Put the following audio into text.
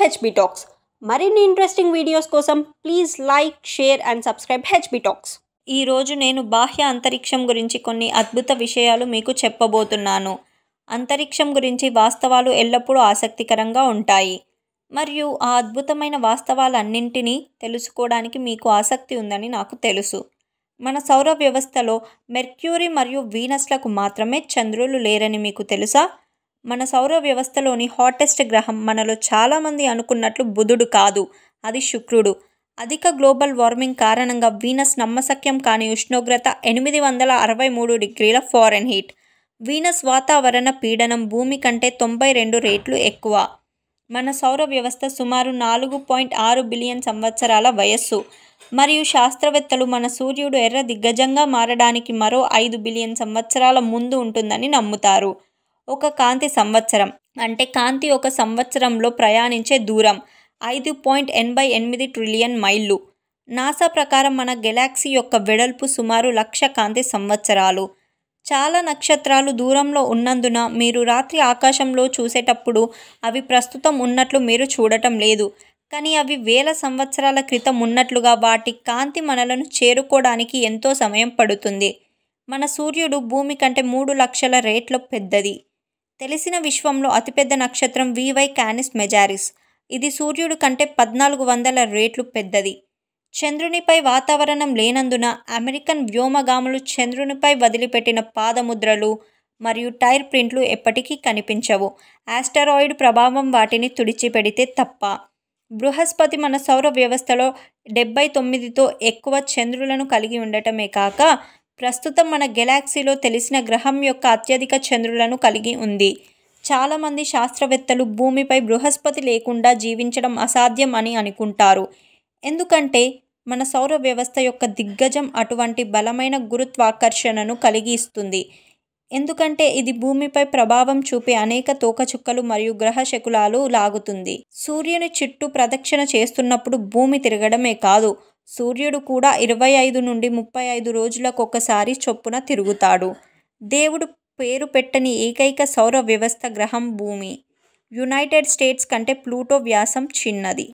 HB talks మరిన్ని interesting videos కోసం please like share and subscribe HB talks ఈరోజు నేను బాహ్య అంతరిక్షం గురించి కొన్ని అద్భుత విషయాలు మీకు చెప్పబోతున్నాను అంతరిక్షం గురించి వాస్తవాలు ఎల్లప్పుడూ ఆసక్తికరంగా ఉంటాయి మరియు ఆ అద్భుతమైన వాస్తవాలన్నింటినీ తెలుసుకోవడానికి మీకు ఆసక్తి ఉందని నాకు తెలుసు మన సౌర వ్యవస్థలో మెర్క్యూరీ మరియు వీనస్లకు మాత్రమే చంద్రులు లేరని మీకు తెలుసా మన సౌర వ్యవస్థలోని హాటెస్ట్ గ్రహం మనలో చాలామంది అనుకున్నట్లు బుధుడు కాదు అది శుక్రుడు అధిక గ్లోబల్ వార్మింగ్ కారణంగా వీనస్ నమ్మశక్యం కాని ఉష్ణోగ్రత ఎనిమిది వందల అరవై మూడు డిగ్రీల ఫారెన్ హీట్ వీనస్ వాతావరణ పీడనం భూమి కంటే తొంభై రెండు రేట్లు ఎక్కువ మన సౌర వ్యవస్థ సుమారు నాలుగు పాయింట్ ఆరు బిలియన్ సంవత్సరాల వయస్సు మరియు శాస్త్రవేత్తలు మన సూర్యుడు ఎర్ర దిగ్గజంగా మారడానికి మరో ఐదు బిలియన్ సంవత్సరాల ముందు ఉంటుందని నమ్ముతారు ఒక కాంతి సంవత్సరం అంటే కాంతి ఒక సంవత్సరంలో ప్రయాణించే దూరం ఐదు పాయింట్ ఎనభై ఎనిమిది ట్రిలియన్ మైళ్ళు నాసా ప్రకారం మన గెలాక్సీ యొక్క వెడల్పు సుమారు లక్ష కాంతి సంవత్సరాలు చాలా నక్షత్రాలు దూరంలో ఉన్నందున మీరు రాత్రి ఆకాశంలో చూసేటప్పుడు అవి ప్రస్తుతం ఉన్నట్లు మీరు చూడటం లేదు కానీ అవి వేల సంవత్సరాల క్రితం ఉన్నట్లుగా వాటి కాంతి మనలను చేరుకోవడానికి ఎంతో సమయం పడుతుంది మన సూర్యుడు భూమి కంటే మూడు లక్షల రేట్ల పెద్దది తెలిసిన విశ్వంలో అతిపెద్ద నక్షత్రం వివై క్యానిస్ మెజారిస్ ఇది సూర్యుడు కంటే పద్నాలుగు వందల రేట్లు పెద్దది చంద్రునిపై వాతావరణం లేనందున అమెరికన్ వ్యోమగాములు చంద్రునిపై వదిలిపెట్టిన పాదముద్రలు మరియు టైర్ ప్రింట్లు ఎప్పటికీ కనిపించవు ఆస్టరాయిడ్ ప్రభావం వాటిని తుడిచిపెడితే తప్ప బృహస్పతి మన సౌర వ్యవస్థలో డెబ్బై తొమ్మిదితో ఎక్కువ చంద్రులను కలిగి ఉండటమే కాక ప్రస్తుతం మన గెలాక్సీలో తెలిసిన గ్రహం యొక్క అత్యధిక చంద్రులను కలిగి ఉంది చాలామంది శాస్త్రవేత్తలు భూమిపై బృహస్పతి లేకుండా జీవించడం అసాధ్యం అని అనుకుంటారు ఎందుకంటే మన సౌర వ్యవస్థ యొక్క దిగ్గజం అటువంటి బలమైన గురుత్వాకర్షణను కలిగి ఇస్తుంది ఎందుకంటే ఇది భూమిపై ప్రభావం చూపే అనేక తోకచుక్కలు మరియు గ్రహ శకులాలు లాగుతుంది సూర్యుని చుట్టూ ప్రదక్షిణ చేస్తున్నప్పుడు భూమి తిరగడమే కాదు సూర్యుడు కూడా ఇరవై ఐదు నుండి ముప్పై ఐదు రోజులకు ఒకసారి చొప్పున తిరుగుతాడు దేవుడు పేరు పెట్టని ఏకైక సౌర వ్యవస్థ గ్రహం భూమి యునైటెడ్ స్టేట్స్ కంటే ప్లూటో వ్యాసం చిన్నది